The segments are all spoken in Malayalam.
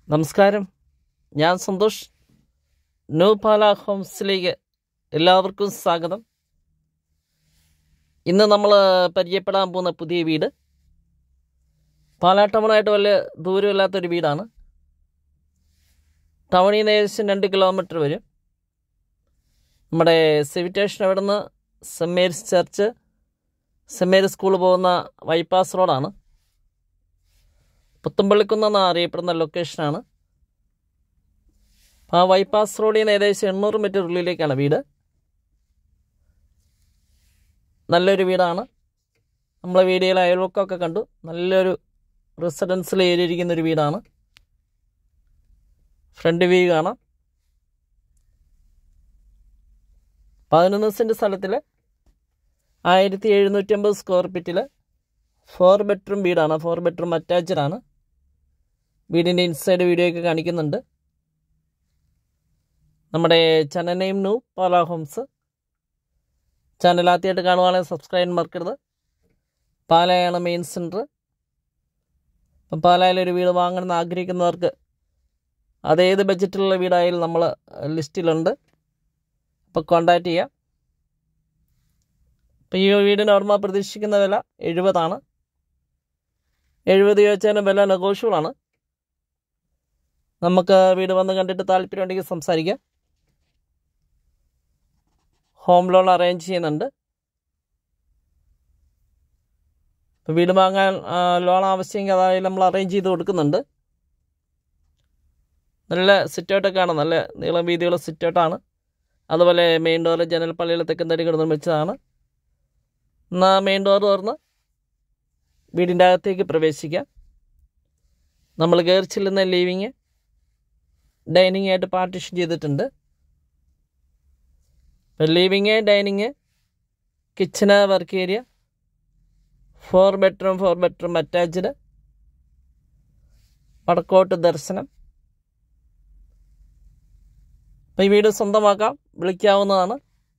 നമസ്കാരം ഞാൻ സന്തോഷ് ന്യൂ പാല ഹോംസിലേക്ക് എല്ലാവർക്കും സ്വാഗതം ഇന്ന് നമ്മൾ പരിചയപ്പെടാൻ പോകുന്ന പുതിയ വീട് പാലാ ടൗണായിട്ട് വലിയ ദൂരമില്ലാത്തൊരു വീടാണ് ടൗണിൽ നിന്ന് ഏകദേശം രണ്ട് കിലോമീറ്റർ വരും നമ്മുടെ സിവിറ്റേഷൻ അവിടെ നിന്ന് Saint Mary's church Saint Mary's school പോകുന്ന ബൈപ്പാസ് റോഡാണ് പുത്തമ്പള്ളിക്കുന്ന് എന്നാണ് അറിയപ്പെടുന്ന ലൊക്കേഷനാണ് അപ്പോൾ ആ ബൈപ്പാസ് റോഡിൽ നിന്ന് ഏകദേശം എണ്ണൂറ് മീറ്റർ ഉള്ളിലേക്കാണ് വീട് നല്ലൊരു വീടാണ് നമ്മളെ വീഡിയോയിൽ അയൽവക്കമൊക്കെ കണ്ടു നല്ലൊരു റെസിഡൻസിൽ ഏരിയിരിക്കുന്ന ഒരു വീടാണ് ഫ്രണ്ട് വ്യൂ കാണാം പതിനൊന്ന് സെൻറ്റ് സ്ഥലത്തിൽ ആയിരത്തി എഴുന്നൂറ്റമ്പത് സ്ക്വയർ ഫീറ്റിൽ ഫോർ ബെഡ്റൂം വീടാണ് ഫോർ ബെഡ്റൂം അറ്റാച്ച്ഡ് ആണ് വീടിൻ്റെ ഇൻസൈഡ് വീഡിയോ ഒക്കെ കാണിക്കുന്നുണ്ട് നമ്മുടെ ചാനൽ നെയിം നൂ പാല ഹോംസ് ചാനൽ ആദ്യമായിട്ട് കാണുവാണെങ്കിൽ സബ്സ്ക്രൈബ് ചെയ്യാൻ മറക്കരുത് പാലയാണ് മെയിൻ സെൻറ്റർ അപ്പം പാലായിലൊരു വീട് വാങ്ങണമെന്ന് ആഗ്രഹിക്കുന്നവർക്ക് അതേത് ബഡ്ജറ്റിലുള്ള വീടായാലും നമ്മൾ ലിസ്റ്റിലുണ്ട് അപ്പോൾ കോണ്ടാക്റ്റ് ചെയ്യാം അപ്പോൾ ഈ വീടിന് ഓർമ്മ പ്രതീക്ഷിക്കുന്ന വില എഴുപതാണ് എഴുപത് ചോദിച്ചാലും വില നെഗോഷ്യബിളാണ് നമുക്ക് വീട് വന്ന് കണ്ടിട്ട് താല്പര്യമുണ്ടെങ്കിൽ സംസാരിക്കാം ഹോം ലോൺ അറേഞ്ച് ചെയ്യുന്നുണ്ട് ഇപ്പോൾ വീട് വാങ്ങാൻ ലോൺ ആവശ്യമെങ്കിൽ അതായത് നമ്മൾ അറേഞ്ച് ചെയ്ത് കൊടുക്കുന്നുണ്ട് നല്ല സിറ്റൗട്ടൊക്കെയാണ് നല്ല നീളം വീതിയുള്ള സിറ്റൗട്ടാണ് അതുപോലെ മെയിൻ ഡോർ ജനൽ പള്ളിയിലെ തെക്കുന്നടി നിർമ്മിച്ചതാണ് എന്നാൽ മെയിൻ ഡോർ തുറന്ന് വീടിൻ്റെ അകത്തേക്ക് പ്രവേശിക്കാം നമ്മൾ കയറി ചെല്ലുന്ന ലിവിങ് ഡൈനിങ് ആയിട്ട് പാർട്ടീഷൻ ചെയ്തിട്ടുണ്ട് living dining kitchen work area four bedroom four bedroom attached വടക്കോട്ട് ദർശനം അപ്പോൾ ഈ വീട് സ്വന്തമാക്കാം വിളിക്കാവുന്നതാണ്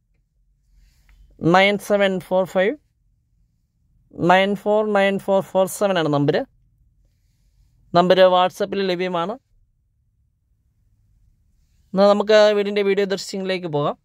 nine seven four five nine four nine four four seven ആണ് നമ്പർ നമ്പർ വാട്സപ്പിൽ ലഭ്യമാണ് എന്നാൽ നമുക്ക് വീടിൻ്റെ വീഡിയോ ദൃശ്യങ്ങളിലേക്ക് പോകാം